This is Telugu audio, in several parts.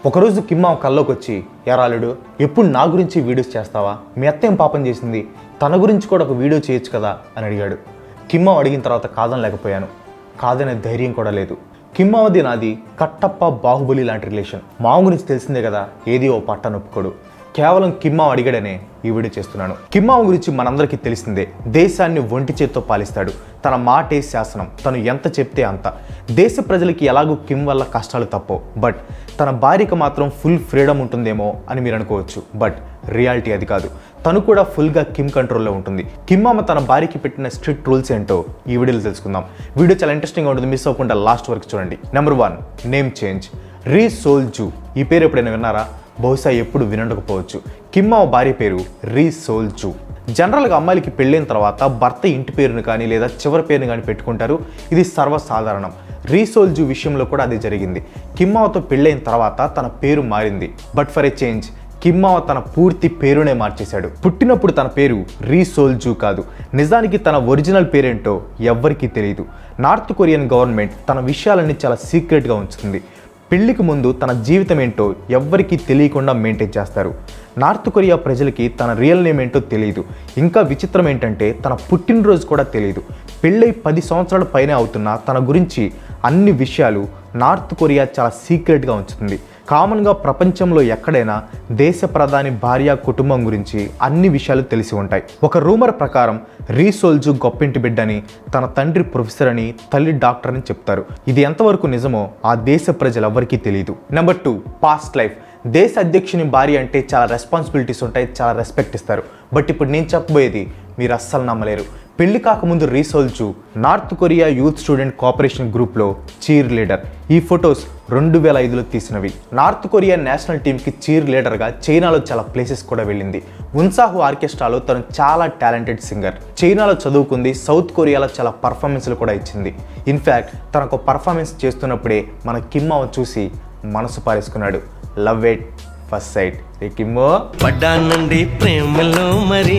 ఒకరోజు కిమ్మ కల్లోకి వచ్చి ఎరాలుడు ఎప్పుడు నా గురించి వీడియోస్ చేస్తావా మీ అత్త ఏం పాపం చేసింది తన గురించి కూడా ఒక వీడియో చేయొచ్చు కదా అని అడిగాడు కిమ్మ అడిగిన తర్వాత కాదనలేకపోయాను కాదనే ధైర్యం కూడా లేదు కిమ్మావది నాది కట్టప్ప బాహుబలి లాంటి రిలేషన్ మామ గురించి తెలిసిందే కదా ఏది ఓ పట్ట నొప్పుకోడు కేవలం కిమ్మావ అడిగాడనే ఈ వీడియో చేస్తున్నాను కిమ్మావ గురించి మనందరికీ తెలిసిందే దేశాన్ని ఒంటి చేత్తో పాలిస్తాడు తన మాటే శాసనం తను ఎంత చెప్తే అంత దేశ ప్రజలకి ఎలాగూ కిమ్ వల్ల కష్టాలు తప్పవు బట్ తన భార్యకు మాత్రం ఫుల్ ఫ్రీడమ్ ఉంటుందేమో అని మీరు అనుకోవచ్చు బట్ రియాలిటీ అది కాదు తను కూడా ఫుల్గా కిమ్ కంట్రోల్లో ఉంటుంది కిమ్ అమ్మ తన భార్యకి పెట్టిన స్ట్రిక్ట్ రూల్స్ ఏంటో ఈ వీడియోలో తెలుసుకుందాం వీడియో చాలా ఇంట్రెస్టింగ్గా ఉంటుంది మిస్ అవ్వకుండా లాస్ట్ వరకు చూడండి number one name change Ri Sol Ju ఈ పేరు ఎప్పుడైనా విన్నారా బహుశా ఎప్పుడు వినకపోవచ్చు కిమ్మ భార్య పేరు రీ సోల్ జూ జనరల్గా అమ్మాయిలకి పెళ్ళైన తర్వాత భర్త ఇంటి పేరును కానీ లేదా చివరి పేరుని కానీ పెట్టుకుంటారు ఇది సర్వసాధారణం రీసోల్జు విషయంలో కూడా అదే జరిగింది కిమ్మావతో పెళ్ళైన తర్వాత తన పేరు మారింది బట్ ఫర్ ఏ చేంజ్ కిమ్మావ తన పూర్తి పేరునే మార్చేశాడు పుట్టినప్పుడు తన పేరు రీసోల్జు కాదు నిజానికి తన ఒరిజినల్ పేరేంటో ఎవ్వరికీ తెలియదు నార్త్ కొరియన్ గవర్నమెంట్ తన విషయాలన్నీ చాలా సీక్రెట్గా ఉంచుతుంది పెళ్లికి ముందు తన జీవితం ఏంటో ఎవ్వరికీ తెలియకుండా మెయింటైన్ చేస్తారు నార్త్ కొరియా ప్రజలకి తన రియల్ నేమ్ ఏంటో తెలియదు ఇంకా విచిత్రం ఏంటంటే తన పుట్టినరోజు కూడా తెలియదు పెళ్ళై పది సంవత్సరాల పైనే అవుతున్నా తన గురించి అన్ని విషయాలు నార్త్ కొరియా చాలా సీక్రెట్గా ఉంచుతుంది కామన్గా ప్రపంచంలో ఎక్కడైనా దేశ ప్రధాని భార్య కుటుంబం గురించి అన్ని విషయాలు తెలిసి ఉంటాయి ఒక రూమర్ ప్రకారం రీసోల్జు గొప్పింటి బిడ్డని తన తండ్రి ప్రొఫెసర్ అని తల్లి డాక్టర్ అని చెప్తారు ఇది ఎంతవరకు నిజమో ఆ దేశ ప్రజలెవ్వరికీ తెలియదు నెంబర్ టూ పాస్ట్ లైఫ్ దేశ అధ్యక్షుని భార్య అంటే చాలా రెస్పాన్సిబిలిటీస్ ఉంటాయి చాలా రెస్పెక్ట్ ఇస్తారు బట్ ఇప్పుడు నేను చెప్పబోయేది మీరు అస్సలు నమ్మలేరు పెళ్లి కాకముందు Ri Sol Ju North Korea youth student cooperation గ్రూప్లో చీర్ లీడర్ ఈ ఫొటోస్ రెండు వేల ఐదులో తీసినవి నార్త్ కొరియా నేషనల్ టీంకి చీర్ లీడర్గా చైనాలో చాలా ప్లేసెస్ కూడా వెళ్ళింది ఉన్సాహు ఆర్కెస్ట్రాలో తను చాలా టాలెంటెడ్ సింగర్ చైనాలో చదువుకుంది సౌత్ కొరియాలో చాలా పర్ఫార్మెన్స్లు కూడా ఇచ్చింది ఇన్ఫ్యాక్ట్ తనకు పర్ఫార్మెన్స్ చేస్తున్నప్పుడే మన కిమ్మావ చూసి మనసు పారేసుకున్నాడు లవ్ ఎట్ ఫస్ట్ సైట్ ఏ కిమ్మో పడ్డానండి ప్రేమలో మరి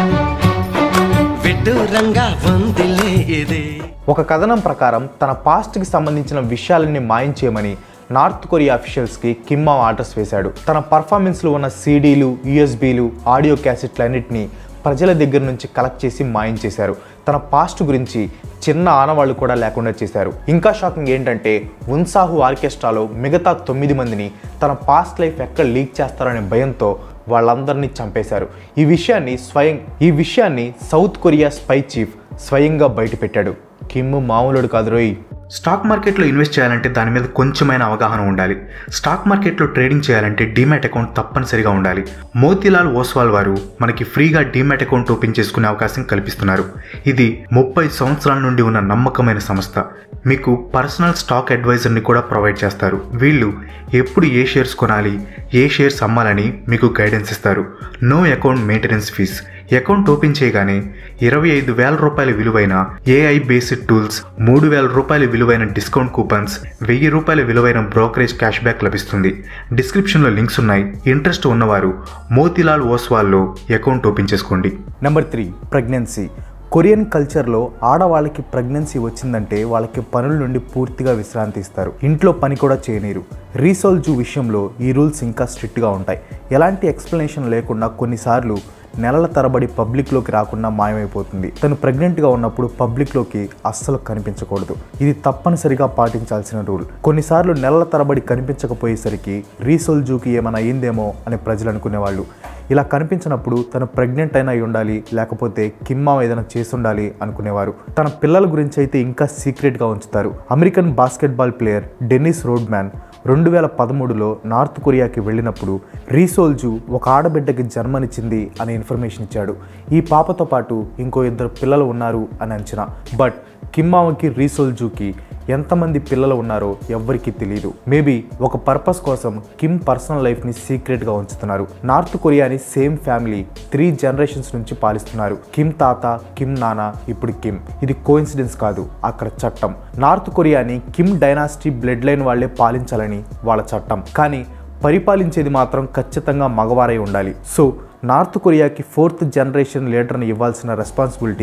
విడ్డూరంగా ఉందిలే ఇది ఒక కథనం ప్రకారం తన పాస్ట్కి సంబంధించిన విషయాలన్నీ మాయం చేయమని నార్త్ కొరియా అఫీషియల్స్కి కిమ్మా ఆర్డర్స్ వేశాడు తన పర్ఫార్మెన్స్లో ఉన్న సీడీలు యూఎస్బీలు ఆడియో క్యాసెట్లన్నింటినీ ప్రజల దగ్గర నుంచి కలెక్ట్ చేసి మాయం చేశారు తన పాస్ట్ గురించి చిన్న ఆనవాళ్ళు కూడా లేకుండా చేశారు ఇంకా షాకింగ్ ఏంటంటే ఉన్సాహు ఆర్కెస్ట్రాలో మిగతా తొమ్మిది మందిని తన పాస్ట్ లైఫ్ ఎక్కడ లీక్ చేస్తారనే భయంతో వాళ్ళందరినీ చంపేశారు ఈ విషయాన్ని స్వయం ఈ విషయాన్ని సౌత్ కొరియా స్పై చీఫ్ స్వయంగా బయటపెట్టాడు కిమ్ మామూలుడు కాదు రోయ్ స్టాక్ మార్కెట్లో ఇన్వెస్ట్ చేయాలంటే దాని మీద కొంచెమైన అవగాహన ఉండాలి స్టాక్ మార్కెట్లో ట్రేడింగ్ చేయాలంటే డీమ్యాట్ అకౌంట్ తప్పనిసరిగా ఉండాలి మోతీలాల్ ఓస్వాల్ వారు మనకి ఫ్రీగా డీమ్యాట్ అకౌంట్ ఓపెన్ చేసుకునే అవకాశం కల్పిస్తున్నారు ఇది ముప్పై సంవత్సరాల నుండి ఉన్న నమ్మకమైన సంస్థ మీకు పర్సనల్ స్టాక్ అడ్వైజర్ని కూడా ప్రొవైడ్ చేస్తారు వీళ్ళు ఎప్పుడు ఏ షేర్స్ కొనాలి ఏ షేర్స్ అమ్మాలని మీకు గైడెన్స్ ఇస్తారు no account maintenance fee account open చేయగానే ఇరవై ఐదు వేల రూపాయల విలువైన ఏఐ బేస్డ్ టూల్స్ మూడు వేల రూపాయల విలువైన డిస్కౌంట్ కూపన్స్ వెయ్యి రూపాయల విలువైన బ్రోకరేజ్ క్యాష్ బ్యాక్ లభిస్తుంది డిస్క్రిప్షన్లో లింక్స్ ఉన్నాయి ఇంట్రెస్ట్ ఉన్నవారు మోతీలాల్ ఓస్వాల్లో అకౌంట్ ఓపెన్ చేసుకోండి నెంబర్ త్రీ ప్రెగ్నెన్సీ కొరియన్ కల్చర్లో ఆడవాళ్ళకి ప్రెగ్నెన్సీ వచ్చిందంటే వాళ్ళకి పనుల నుండి పూర్తిగా విశ్రాంతి ఇస్తారు ఇంట్లో పని కూడా చేయనీరు రీసోల్జు విషయంలో ఈ రూల్స్ ఇంకా స్ట్రిక్ట్గా ఉంటాయి ఎలాంటి ఎక్స్ప్లెనేషన్ లేకుండా కొన్నిసార్లు నెలల తరబడి పబ్లిక్లోకి రాకుండా మాయమైపోతుంది తను ప్రెగ్నెంట్గా ఉన్నప్పుడు పబ్లిక్లోకి అస్సలు కనిపించకూడదు ఇది తప్పనిసరిగా పాటించాల్సిన రూల్ కొన్నిసార్లు నెలల తరబడి కనిపించకపోయేసరికి రీసోల్జూకి ఏమైనా అయిందేమో అని ప్రజలు అనుకునేవాళ్ళు ఇలా కనిపించినప్పుడు తను ప్రెగ్నెంట్ అయినా అయి ఉండాలి లేకపోతే కిమ్మా ఏదైనా చేసి ఉండాలి అనుకునేవారు తన పిల్లల గురించి అయితే ఇంకా సీక్రెట్గా ఉంచుతారు American basketball player Dennis Rodman రెండు వేల పదమూడులో నార్త్ కొరియాకి వెళ్ళినప్పుడు రీసోల్జు ఒక ఆడబిడ్డకి జన్మనిచ్చింది అనే ఇన్ఫర్మేషన్ ఇచ్చాడు ఈ పాపతో పాటు ఇంకో ఇద్దరు పిల్లలు ఉన్నారు అని అంచనా బట్ కిమ్మావకి రీసోల్జుకి ఎంతమంది పిల్లలు ఉన్నారో ఎవ్వరికీ తెలియదు మేబీ ఒక పర్పస్ కోసం కిమ్ పర్సనల్ లైఫ్ని సీక్రెట్గా ఉంచుతున్నారు నార్త్ కొరియాని సేమ్ ఫ్యామిలీ త్రీ జనరేషన్స్ నుంచి పాలిస్తున్నారు కిమ్ తాత కిమ్ నాన్న ఇప్పుడు కిమ్ ఇది కోఇన్సిడెన్స్ కాదు అక్కడ చట్టం నార్త్ కొరియాని కిమ్ డైనాసిటీ బ్లడ్ లైన్ వాళ్లే పాలించాలని వాళ్ళ చట్టం కానీ పరిపాలించేది మాత్రం ఖచ్చితంగా మగవారై ఉండాలి సో నార్త్ కొరియాకి ఫోర్త్ జనరేషన్ లీడర్ని ఇవ్వాల్సిన రెస్పాన్సిబిలిటీ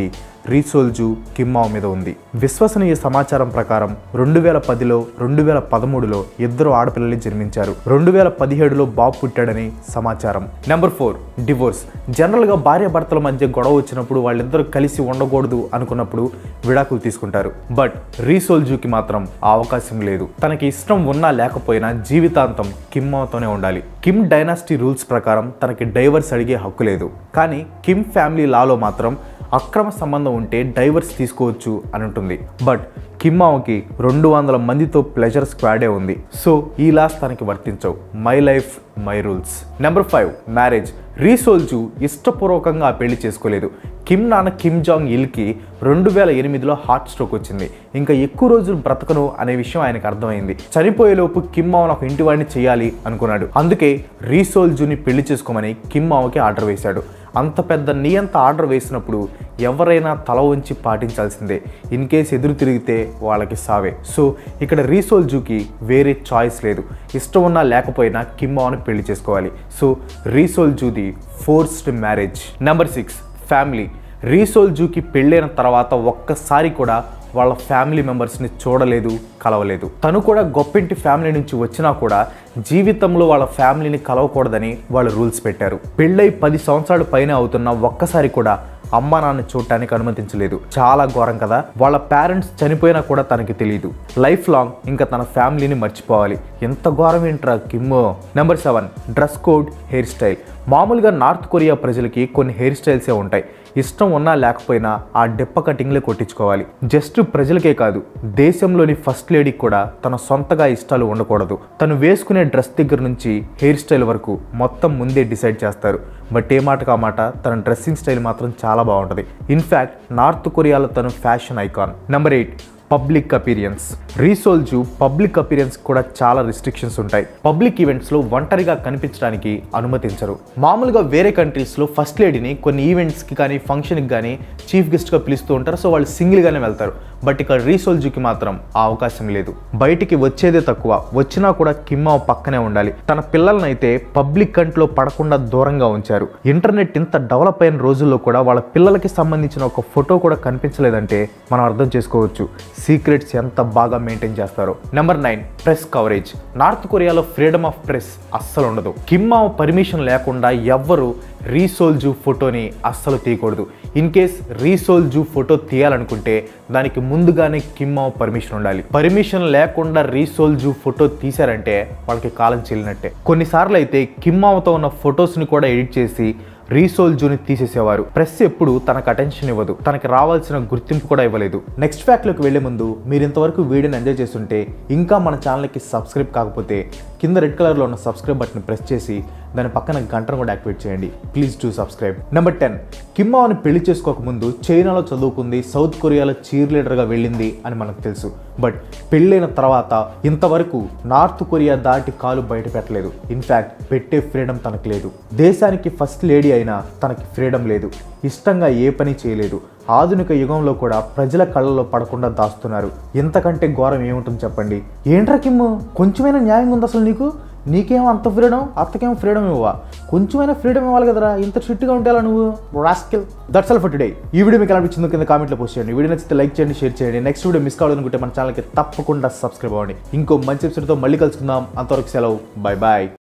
రీసోల్జు కిమ్మావ్ మీద ఉంది విశ్వసనీయ సమాచారం ప్రకారం రెండు వేల పదిలో రెండు వేల పదమూడులో ఇద్దరు ఆడపిల్లలు జన్మించారు రెండు వేల పదిహేడులో బాబు పుట్టాడని సమాచారం నెంబర్ ఫోర్ డివోర్స్ జనరల్గా భార్య భర్తల మధ్య గొడవ వచ్చినప్పుడు వాళ్ళిద్దరూ కలిసి ఉండకూడదు అనుకున్నప్పుడు విడాకులు తీసుకుంటారు బట్ రీసోల్జుకి మాత్రం ఆ అవకాశం లేదు తనకి ఇష్టం ఉన్నా లేకపోయినా జీవితాంతం కిమ్మాతోనే ఉండాలి కిమ్ డైనాసిటీ రూల్స్ ప్రకారం తనకి డైవర్స్ అడిగే హక్కు లేదు కానీ కిమ్ ఫ్యామిలీ లాలో మాత్రం అక్రమ సంబంధం ఉంటే డైవర్స్ తీసుకోవచ్చు అని ఉంటుంది బట్ కిమ్మావకి రెండు వందల మందితో ప్లెజర్ స్క్వాడే ఉంది సో ఈ లాస్ తనకి వర్తించవు my life my rules number five marriage Ri Sol Ju ఇష్టపూర్వకంగా ఆ పెళ్లి చేసుకోలేదు కిమ్ నాన్న కిమ్ జాంగ్ ఇల్కి రెండు వేల ఎనిమిదిలో హార్ట్ స్ట్రోక్ వచ్చింది ఇంకా ఎక్కువ రోజులు బ్రతకను అనే విషయం ఆయనకు అర్థమైంది చనిపోయేలోపు కిమ్ మావన్ ఒక ఇంటివాడిని చేయాలి అనుకున్నాడు అందుకే రీసోల్జుని పెళ్లి చేసుకోమని కిమ్ మావకి ఆర్డర్ వేశాడు అంత పెద్ద నియంత ఆర్డర్ వేసినప్పుడు ఎవరైనా తల వంచి పాటించాల్సిందే ఇన్ కేస్ ఎదురు తిరిగితే వాళ్ళకి సావే సో ఇక్కడ రీసోల్జుకి వేరే చాయిస్ లేదు ఇష్టం ఉన్నా లేకపోయినా కిమ్మావని పెళ్లి చేసుకోవాలి సో రీసోల్జుది forced marriage number six family రీసోల్జుకి పెళ్ళైన తర్వాత ఒక్కసారి కూడా వాళ్ళ ఫ్యామిలీ మెంబర్స్ని చూడలేదు కలవలేదు తను కూడా గొప్పింటి ఫ్యామిలీ నుంచి వచ్చినా కూడా జీవితంలో వాళ్ళ ఫ్యామిలీని కలవకూడదని వాళ్ళు రూల్స్ పెట్టారు పెళ్ళై పది సంవత్సరాలు పైన అవుతున్న ఒక్కసారి కూడా అమ్మ నాన్న చూడటానికి అనుమతించలేదు చాలా ఘోరం కదా వాళ్ళ పేరెంట్స్ చనిపోయినా కూడా తనకి తెలియదు లైఫ్ లాంగ్ ఇంకా తన ఫ్యామిలీని మర్చిపోవాలి ఎంత ఘోరం ఏంట్రా కిమ్మో number seven dress code hairstyle మామూలుగా నార్త్ కొరియా ప్రజలకి కొన్ని హెయిర్ స్టైల్సే ఉంటాయి ఇష్టం ఉన్నా లేకపోయినా ఆ డెప్ప కటింగ్లే కొట్టించుకోవాలి జస్ట్ ప్రజలకే కాదు దేశంలోని ఫస్ట్ లేడీకి కూడా తన సొంతగా ఇష్టాలు ఉండకూడదు తను వేసుకునే డ్రెస్ దగ్గర నుంచి హెయిర్ స్టైల్ వరకు మొత్తం ముందే డిసైడ్ చేస్తారు బట్ ఏ మాట కా మాట తన డ్రెస్సింగ్ స్టైల్ మాత్రం చాలా బాగుంటుంది ఇన్ఫ్యాక్ట్ నార్త్ కొరియాలో తను fashion icon number eight public appearance Ri Sol Ju public appearance కూడా చాలా రిస్ట్రిక్షన్స్ ఉంటాయి పబ్లిక్ ఈవెంట్స్లో ఒంటరిగా కనిపించడానికి అనుమతించరు మామూలుగా వేరే కంట్రీస్లో ఫస్ట్ లేడీని కొన్ని ఈవెంట్స్కి కానీ ఫంక్షన్కి కానీ చీఫ్ గెస్ట్గా పిలుస్తూ ఉంటారు సో వాళ్ళు సింగిల్గానే వెళ్తారు బట్ ఇక్కడ రీసోల్జుకి మాత్రం ఆ అవకాశం లేదు బయటికి వచ్చేదే తక్కువ వచ్చినా కూడా కిమ్మ పక్కనే ఉండాలి తన పిల్లలనైతే పబ్లిక్ కంట్లో పడకుండా దూరంగా ఉంచారు ఇంటర్నెట్ ఇంత డెవలప్ అయిన రోజుల్లో కూడా వాళ్ళ పిల్లలకి సంబంధించిన ఒక ఫోటో కూడా కనిపించలేదంటే మనం అర్థం చేసుకోవచ్చు సీక్రెట్స్ ఎంత బాగా మెయింటైన్ చేస్తారో number nine press coverage North కొరియాలో ఫ్రీడమ్ ఆఫ్ ప్రెస్ అస్సలు ఉండదు కిమ్మా పర్మిషన్ లేకుండా ఎవ్వరు రీసోల్జు ఫోటోని అస్సలు తీయకూడదు ఇన్ కేస్ రీసోల్జు ఫోటో తీయాలనుకుంటే దానికి ముందుగానే కిమ్మా పర్మిషన్ ఉండాలి పర్మిషన్ లేకుండా రీసోల్జు ఫోటో తీశారంటే వాళ్ళకి కాలం చెల్లినట్టే కొన్నిసార్లు అయితే కిమ్మావతో ఉన్న ఫొటోస్ని కూడా ఎడిట్ చేసి రీసోల్జుని తీసేసేవారు ప్రెస్ ఎప్పుడు తనకు అటెన్షన్ ఇవ్వదు తనకి రావాల్సిన గుర్తింపు కూడా ఇవ్వలేదు నెక్స్ట్ ఫ్యాక్ట్లోకి వెళ్లే ముందు మీరు ఇంతవరకు వీడియోని ఎంజాయ్ చేస్తుంటే ఇంకా మన ఛానల్కి సబ్స్క్రైబ్ కాకపోతే కింద రెడ్ కలర్లో ఉన్న సబ్స్క్రైబ్ బటన్ ప్రెస్ చేసి దాని పక్కన గంటను కూడా యాక్టివేట్ చేయండి please to subscribe number ten కిమ్మాని పెళ్లి చేసుకోకముందు చైనాలో చదువుకుంది సౌత్ కొరియాలో చీర్ లీడర్గా వెళ్ళింది అని మనకు తెలుసు బట్ పెళ్ళైన తర్వాత ఇంతవరకు నార్త్ కొరియా దాటి కాలు బయట పెట్టలేదు ఇన్ఫ్యాక్ట్ పెట్టే ఫ్రీడమ్ తనకు లేదు దేశానికి ఫస్ట్ లేడీ అయినా తనకి ఫ్రీడమ్ లేదు ఇష్టంగా ఏ పని చేయలేదు ఆధునిక యుగంలో కూడా ప్రజల కళ్ళలో పడకుండా దాస్తున్నారు ఇంతకంటే ఘోరం ఏముంటుంది చెప్పండి ఏంట్రా కిమ్ము కొంచెమైనా న్యాయం ఉంది అసలు నీకు నీకేమో అంత ఫ్రీడమ్ అత్తకేమో ఫ్రీడమ్ ఇవ్వవా కొంచెమైనా ఫ్రీడమ్ ఇవ్వాలి కదరా ఇంత స్ట్రిక్ట్గా ఉంటేలా నువ్వు rascal that's all for today ఈ వీడియో మీకు అనిపించింది కింద కామెంట్లో పోస్ట్ చేయండి వీడియో నచ్చితే లైక్ చేయండి షేర్ చేయండి నెక్స్ట్ వీడియో మిస్ కావాలనుకుంటే మన ఛానల్కి తప్పకుండా సబ్స్క్రైబ్ అవ్వండి ఇంకో మంచి ఎపిసోడ్తో మళ్ళీ కలుసుకుందాం అంతవరకు సెలవు బై బాయ్